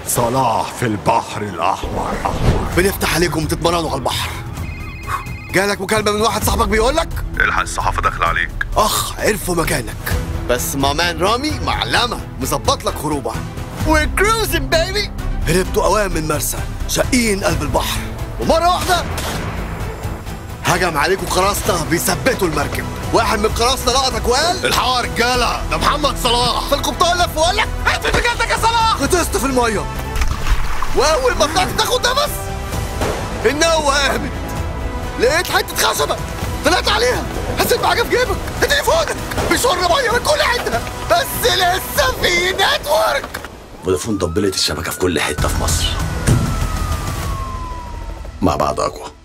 صلاح في البحر الأحمر بنفتح عليكم تتمرنوا على البحر جالك مكالمة من واحد صاحبك بيقول لك الحق الصحافة داخلة عليك اخ عرفوا مكانك بس مامان رامي معلمة مظبط لك هروبة We're cruising baby هربتوا اوام من مرسى شقين قلب البحر ومرة واحدة هجم عليكم قراصنة بيثبتوا المركب واحد من قراصنة لقطك وقال الحقوا يا رجالة ده محمد صلاح في القبطان لف وقال لك هات رجالتك يا صلاح غطست في المية واول ما طلعت تاخد نفس النوة قامت لقيت حتة خشبة طلعت عليها حسيت بحاجة في جيبك تليفونك بيشر مية من كل حتة بس لسه في نتورك فودافون ضبلت الشبكة في كل حتة في مصر مع بعض أقوى